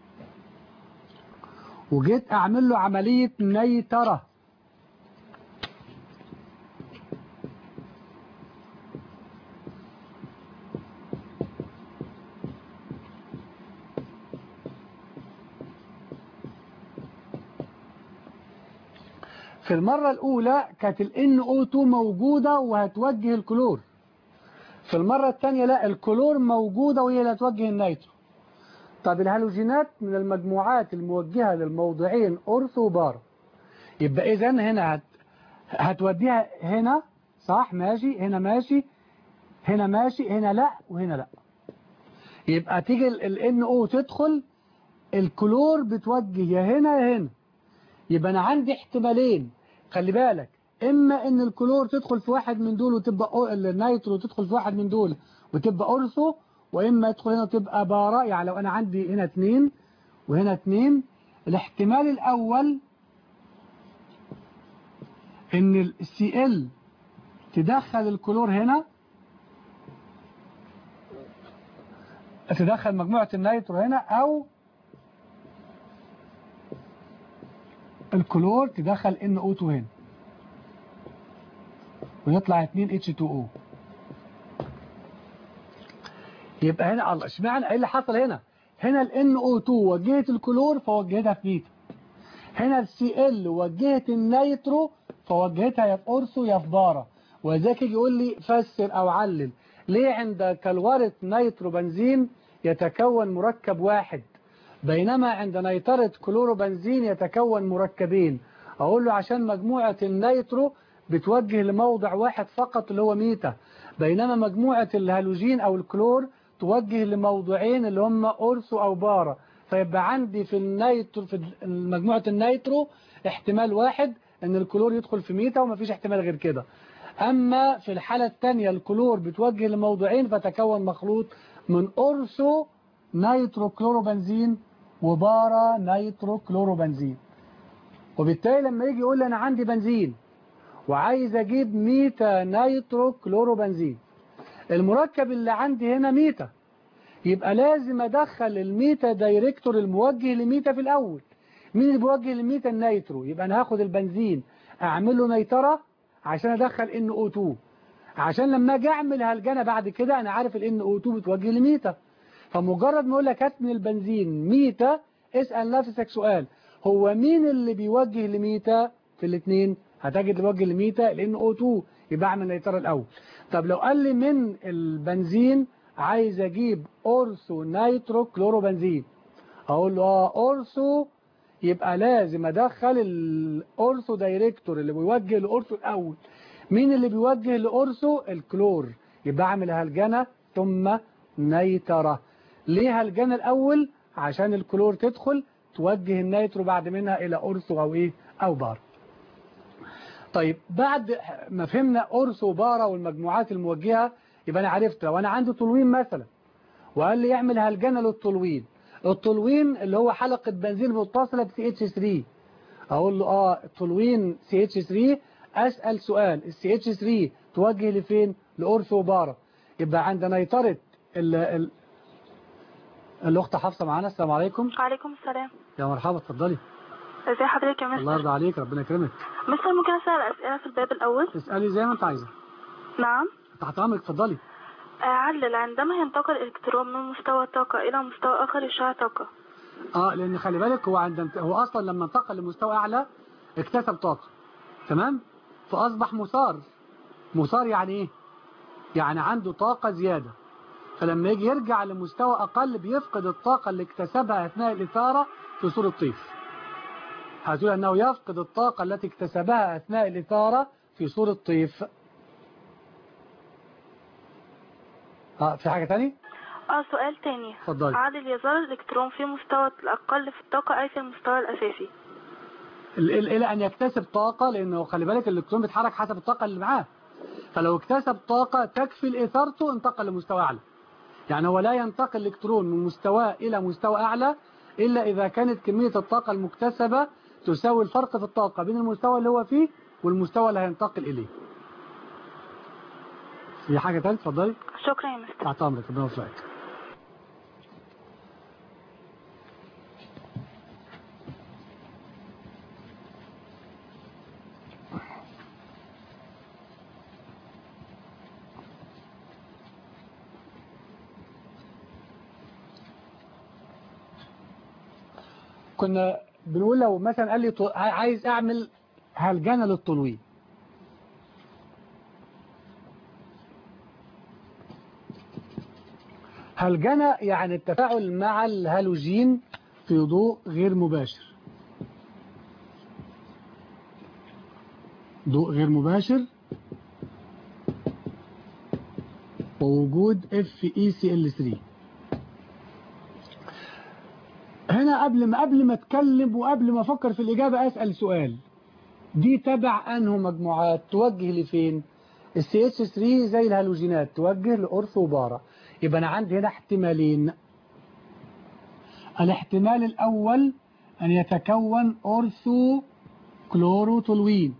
وجيت اعمل له عملية نيترة في المرة الأولى كانت ال NO2 موجودة وهتوجه الكلور في المرة الثانية لا الكلور موجودة وهي اللي هتوجه النيترو طب الهالوجينات من المجموعات الموجهة للموضعين أورثو وبار يبقى إذا هنا هت... هتوديها هنا صح ماشي هنا ماشي هنا ماشي هنا لا وهنا لا يبقى تيجي ال NO تدخل الكلور بتوجه يا هنا يا هنا يبقى انا عندي احتمالين خلي بالك اما ان الكلور تدخل في واحد من دول وتبقى أو- النيترو تدخل في واحد من دول وتبقى اورثو واما يدخل هنا وتبقى بارا يعني لو انا عندي هنا اتنين وهنا اتنين الاحتمال الاول ان السي ال تدخل الكلور هنا تدخل مجموعة النيترو هنا او الكلور تدخل NO2 هنا ويطلع 2 H2O يبقى هنا الله اشمعنى ايه اللي حصل هنا هنا ال NO2 وجهت الكلور فوجهتها في بيتا هنا ال Cl وجهت النيترو فوجهتها يا في اورثو يا في بارا وذاك يجي يقول لي فسر او علل ليه عند كلورة نيترو بنزين يتكون مركب واحد بينما عند نيترة كلوروبنزين يتكون مركبين أقول له عشان مجموعة النيترو بتوجه لموضع واحد فقط اللي هو ميتا بينما مجموعة الهالوجين أو الكلور توجه لموضوعين اللي هم أورثو أو بارا فيبقى عندي في النيترو في مجموعة النيترو احتمال واحد ان الكلور يدخل في ميتا ومفيش احتمال غير كده اما في الحالة الثانية الكلور بتوجه لموضوعين فتكون مخلوط من أورثو نيترو كلوروبنزين وبارا نيترو كلوروبنزين وبالتالي لما يجي يقول لي انا عندي بنزين وعايز اجيب ميتا نيترو كلوروبنزين المركب اللي عندي هنا ميتا يبقى لازم ادخل الميتا دايركتور الموجه لميتا في الاول مين اللي بيوجه لميتا النيترو يبقى انا هاخد البنزين اعمل له نيتره عشان ادخل ان او 2 عشان لما اجي اعمل هلجنه بعد كده انا عارف الان او 2 بتوجه لميتا فمجرد ما اقول لك هات من البنزين ميتا اسال نفسك سؤال هو مين اللي بيوجه لميتا في الاثنين هتجد اللي بيوجه لميتا لان او 2 يبقى اعمل نيتره الاول طب لو قال لي من البنزين عايز اجيب اورثو نيترو كلوروبنزين اقول له اه اورثو يبقى لازم ادخل الاورثو دايركتور اللي بيوجه لاورثو الاول مين اللي بيوجه لاورثو الكلور يبقى اعمل هلجنه ثم نيتره ليه هلجنه الاول عشان الكلور تدخل توجه النيترو بعد منها الى اورثو او ايه او بار طيب بعد ما فهمنا اورثو وبارا والمجموعات الموجهه يبقى انا عرفت لو انا عندي طلوين مثلا وقال لي يعمل هلجنه للطلوين الطلوين اللي هو حلقة بنزين متصلة ب CH3 اقول له اه الطلوين CH3 اسأل سؤال ال CH3 توجه لفين لأورثو بارا يبقى عند نيترة ال ال الاخت حفصة معانا السلام عليكم وعليكم السلام يا مرحبا اتفضلي ازي حضرتك يا الله مستر يرضى عليك ربنا يكرمك مستر ممكن اسال اسئله في الباب الاول اسألي زي ما انت عايزة نعم تحت امرك اتفضلي آه، علل عندما ينتقل الالكترون من مستوى طاقه الى مستوى اخر يشع طاقه اه لان خلي بالك هو عند هو اصلا لما انتقل لمستوى اعلى اكتسب طاقه تمام فاصبح مثار مثار يعني ايه يعني عنده طاقه زياده فلما يجي يرجع لمستوى اقل بيفقد الطاقه اللي اكتسبها اثناء الاثاره في صوره طيف هتقول انه يفقد الطاقه التي اكتسبها اثناء الاثاره في صوره طيف اه في حاجه تاني اه سؤال تاني اتفضلي عدل يظل الالكترون في مستوى الاقل في الطاقه اي في المستوى الاساسي ال- ال- الى ان يكتسب طاقه لانه خلي بالك الالكترون بيتحرك حسب الطاقه اللي معاه فلو اكتسب طاقه تكفي لاثارته انتقل لمستوى اعلى يعني هو لا ينتقل الالكترون من مستوى الى مستوى اعلى الا اذا كانت كميه الطاقه المكتسبه تساوي الفرق في الطاقه بين المستوى اللي هو فيه والمستوى اللي هينتقل اليه في حاجه ثالثه اتفضلي شكرا يا مستر تحت امرك ربنا يوفقك كنا بنقول لو مثلا قال لي طو- عايز اعمل هلجنه للطلوين هلجنة يعني التفاعل مع الهالوجين في ضوء غير مباشر ضوء غير مباشر ووجود FeCl3 هنا قبل ما قبل ما اتكلم وقبل ما افكر في الاجابه اسال سؤال دي تبع انه مجموعات توجه لفين السي اتش 3 زي الهالوجينات توجه لأورثو وبارا يبقى انا عندي هنا احتمالين الاحتمال الاول ان يتكون أورثو كلوروتولوين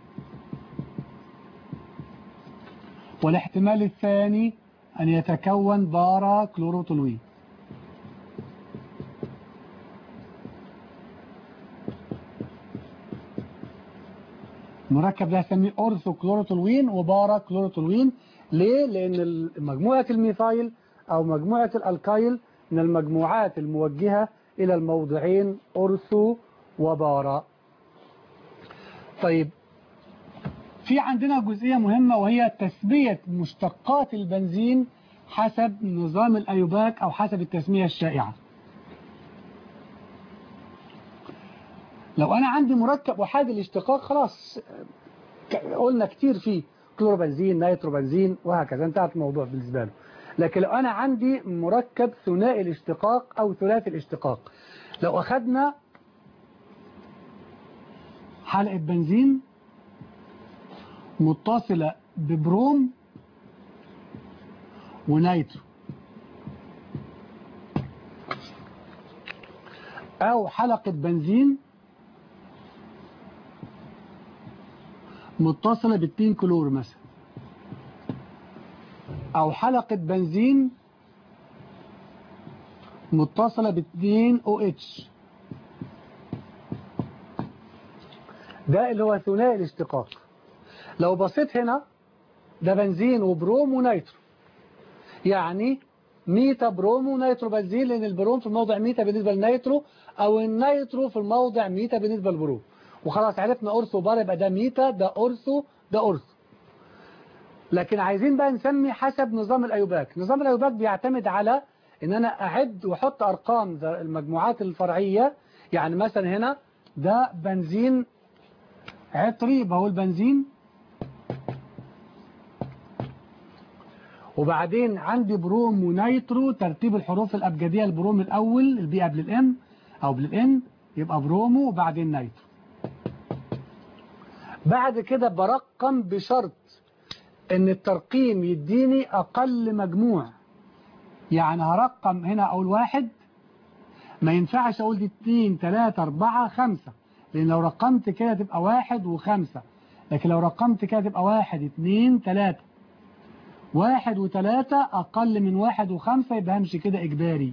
والاحتمال الثاني ان يتكون بارا كلوروتولوين المركب ده هسميه اورثو كلوروتولوين وبارا كلوروتولوين ليه؟ لان مجموعة الميثايل او مجموعة الالكايل من المجموعات الموجهة الى الموضعين اورثو وبارا طيب في عندنا جزئية مهمة وهي تسمية مشتقات البنزين حسب نظام الايوباك او حسب التسمية الشائعة لو انا عندي مركب احادي الاشتقاق خلاص قلنا كتير فيه كلوروبنزين نيتروبنزين وهكذا انتهت الموضوع بالنسبه له لكن لو انا عندي مركب ثنائي الاشتقاق او ثلاثي الاشتقاق لو اخذنا حلقه بنزين متصله ببروم ونيترو او حلقه بنزين متصلة بالتين كلور مثلا او حلقة بنزين متصلة بالتين او اتش ده اللي هو ثنائي الاشتقاق لو بصيت هنا ده بنزين وبروم ونيترو يعني ميتا بروم ونيترو بنزين لان البروم في الموضع ميتا بالنسبة للنيترو او النيترو في الموضع ميتا بالنسبة للبروم وخلاص عرفنا أورثو بار يبقى ده ميتا ده أورثو ده أورثو لكن عايزين بقى نسمي حسب نظام الأيوباك نظام الأيوباك بيعتمد على ان انا اعد واحط ارقام المجموعات الفرعية يعني مثلا هنا ده بنزين عطري يبقى هو البنزين وبعدين عندي بروم ونيترو ترتيب الحروف الأبجدية البروم الأول البي قبل الام أو قبل الان يبقى برومو وبعدين نيترو بعد كده برقم بشرط ان الترقيم يديني اقل مجموع يعني هرقم هنا اقول واحد ما ينفعش اقول دي اتنين تلاتة اربعة خمسة لان لو رقمت كده تبقى واحد وخمسة لكن لو رقمت كده تبقى واحد اتنين تلاتة واحد وتلاتة اقل من واحد وخمسة يبقى همشي كده اجباري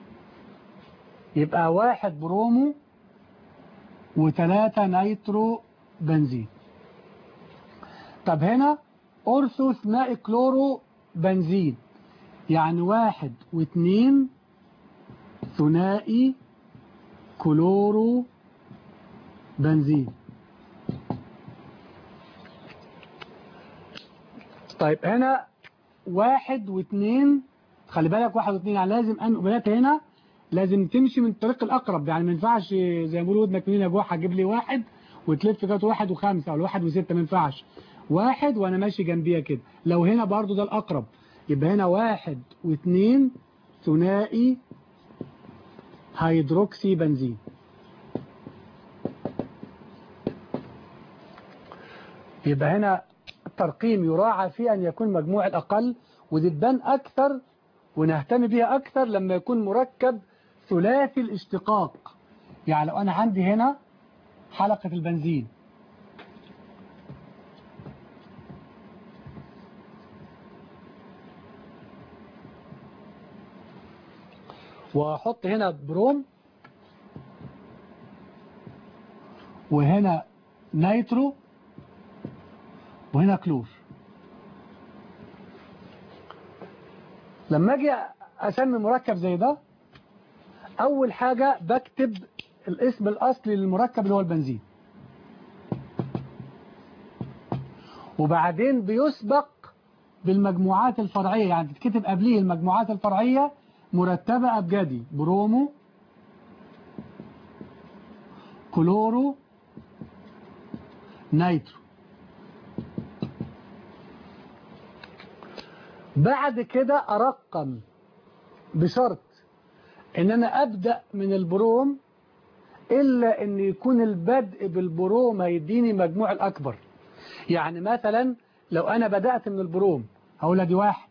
يبقى واحد برومو وتلاتة نيترو بنزين طب هنا أرثو ثنائي كلورو بنزين يعني واحد واثنين ثنائي كلورو بنزين طيب هنا واحد واثنين خلي بالك واحد واثنين يعني لازم أنقبلات هنا لازم تمشي من الطريق الأقرب يعني ما ينفعش زي ما بيقولوا ودنك منين يا جوح هجيب لي واحد وتلف كده واحد وخمسة أو واحد وستة ما ينفعش واحد وأنا ماشي جنبيها كده لو هنا برضو ده الأقرب يبقى هنا واحد واثنين ثنائي هيدروكسي بنزين يبقى هنا الترقيم يراعى فيه أن يكون مجموع الأقل ودي تبان أكثر ونهتم بيها أكثر لما يكون مركب ثلاثي الاشتقاق يعني لو أنا عندي هنا حلقة البنزين وأحط هنا بروم وهنا نيترو وهنا كلور لما اجي اسمي مركب زي ده اول حاجة بكتب الاسم الاصلي للمركب اللي هو البنزين وبعدين بيسبق بالمجموعات الفرعية يعني تتكتب قبليه المجموعات الفرعية مرتبة أبجدي برومو كلورو نيترو بعد كده أرقم بشرط ان انا ابدأ من البروم الا ان يكون البدء بالبروم هيديني مجموع الاكبر يعني مثلا لو انا بدأت من البروم هقول ادي واحد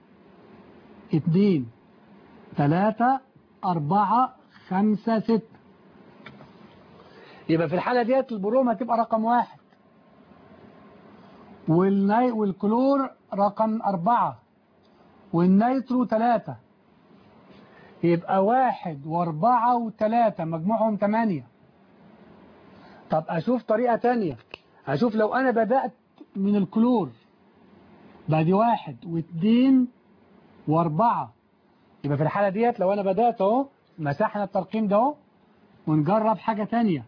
اتنين تلاتة اربعة خمسة ستة يبقى في الحالة ديت البروم هتبقى رقم واحد والني والكلور رقم أربعة والنيترو ثلاثة يبقى واحد واربعة وثلاثة مجموعهم ثمانية طب أشوف طريقة تانية أشوف لو أنا بدأت من الكلور بعد واحد واثنين واربعة يبقى في الحالة ديت لو أنا بدأت اهو مسحنا الترقيم ده اهو ونجرب حاجة تانية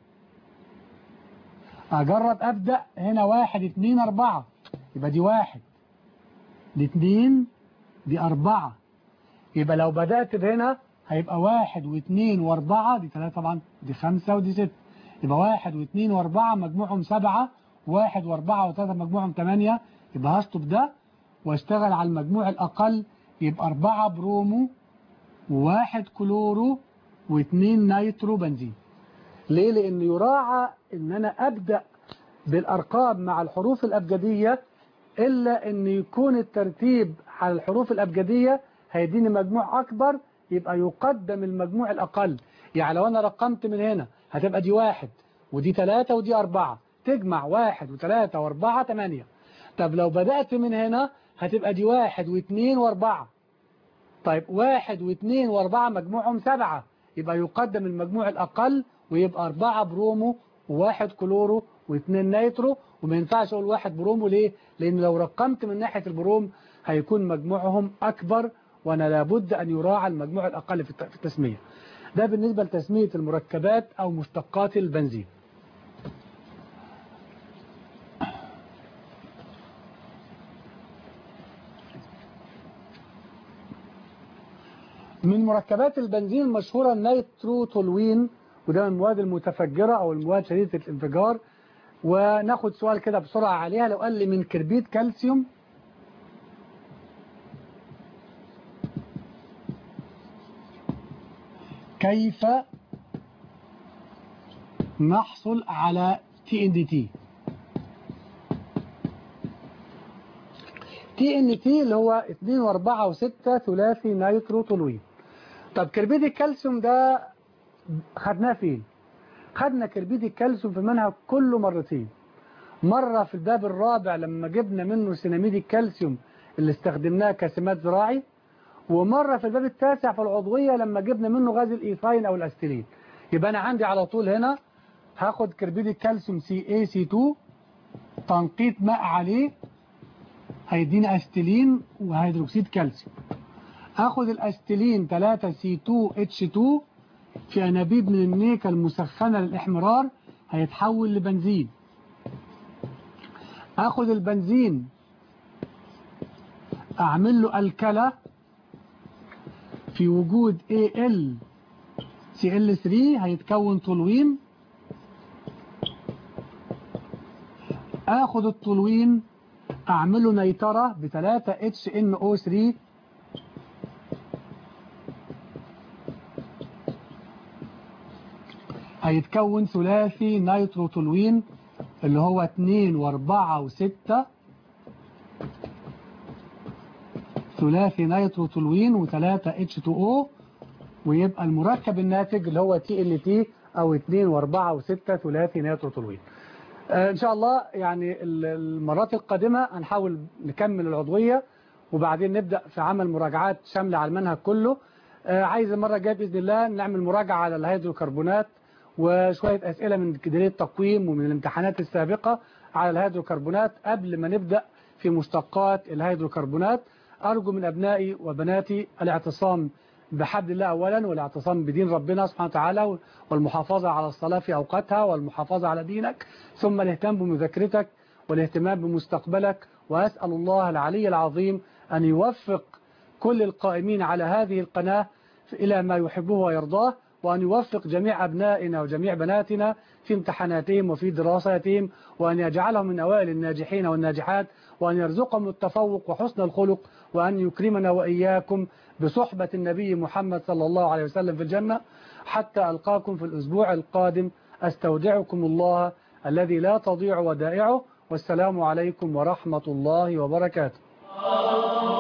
أجرب أبدأ هنا واحد اتنين أربعة يبقى دي واحد دي اتنين دي أربعة يبقى لو بدأت بهنا هيبقى واحد واثنين واربعة دي ثلاثة طبعا دي خمسة ودي ستة يبقى واحد واثنين واربعة مجموعهم سبعة واحد واربعة وثلاثة مجموعهم ثمانية يبقى هشطب ده واشتغل على المجموع الأقل يبقى أربعة برومو وواحد كلورو واثنين نيترو بنزين ليه لأن يراعى أن أنا أبدأ بالأرقام مع الحروف الأبجدية إلا أن يكون الترتيب على الحروف الأبجدية هيديني مجموع أكبر يبقى يقدم المجموع الأقل يعني لو أنا رقمت من هنا هتبقى دي واحد ودي ثلاثة ودي أربعة تجمع واحد وثلاثة وأربعة ثمانية طب لو بدأت من هنا هتبقى دي واحد واثنين وأربعة طيب واحد واثنين وأربعة مجموعهم سبعة يبقى يقدم المجموع الأقل ويبقى أربعة برومو وواحد كلورو واثنين نيترو وما ينفعش أقول واحد برومو ليه؟ لأن لو رقمت من ناحية البروم هيكون مجموعهم أكبر وأنا لابد أن يراعى المجموع الأقل في التسمية ده بالنسبة لتسمية المركبات أو مشتقات البنزين من مركبات البنزين المشهورة النيتروتولوين وده من المواد المتفجرة أو المواد شديدة الانفجار وناخد سؤال كده بسرعة عليها لو قال لي من كربيد كالسيوم كيف نحصل على تي ان دي تي تي ان تي اللي هو 2 و4 و6 ثلاثي نيتروتولوين طب كربيد الكالسيوم ده خدناه فين خدنا كربيد الكالسيوم في المنهج كله مرتين مرة في الباب الرابع لما جبنا منه سيناميد الكالسيوم اللي استخدمناه كسمات زراعي ومرة في الباب التاسع في العضوية لما جبنا منه غاز الإيثاين أو الأستيلين يبقى أنا عندي على طول هنا هاخد كربيد الكالسيوم سي اي سي 2 تنقيط ماء عليه هيديني أستيلين وهيدروكسيد كالسيوم اخد الأستيلين 3 سي 2 اتش 2 في أنابيب من النيكل المسخنة للإحمرار هيتحول لبنزين اخد البنزين اعمل له الكلى في وجود AL CL3 هيتكون تولوين اخد التولوين اعمله نيترة ب 3 HNO3 هيتكون ثلاثي نيتروتولوين اللي هو 2 و4 و6 ثلاثي نيتروتولوين و3 H2O ويبقى المركب الناتج اللي هو TNT او 2 و4 و6 ثلاثي نيتروتولوين آه ان شاء الله يعني المرات القادمة هنحاول نكمل العضوية وبعدين نبدأ في عمل مراجعات شاملة على المنهج كله آه عايز المرة الجاية بإذن الله نعمل مراجعة على الهيدروكربونات وشوية أسئلة من كديرية التقويم ومن الامتحانات السابقة على الهيدروكربونات قبل ما نبدأ في مشتقات الهيدروكربونات أرجو من أبنائي وبناتي الاعتصام بحبل الله أولا والاعتصام بدين ربنا سبحانه وتعالى والمحافظة على الصلاة في أوقاتها والمحافظة على دينك ثم الاهتمام بمذاكرتك والاهتمام بمستقبلك وأسأل الله العلي العظيم أن يوفق كل القائمين على هذه القناة إلى ما يحبه ويرضاه وأن يوفق جميع أبنائنا وجميع بناتنا في امتحاناتهم وفي دراستهم وأن يجعلهم من أوائل الناجحين والناجحات وأن يرزقهم التفوق وحسن الخلق وأن يكرمنا وإياكم بصحبة النبي محمد صلى الله عليه وسلم في الجنة حتى ألقاكم في الأسبوع القادم أستودعكم الله الذي لا تضيع ودائعه والسلام عليكم ورحمة الله وبركاته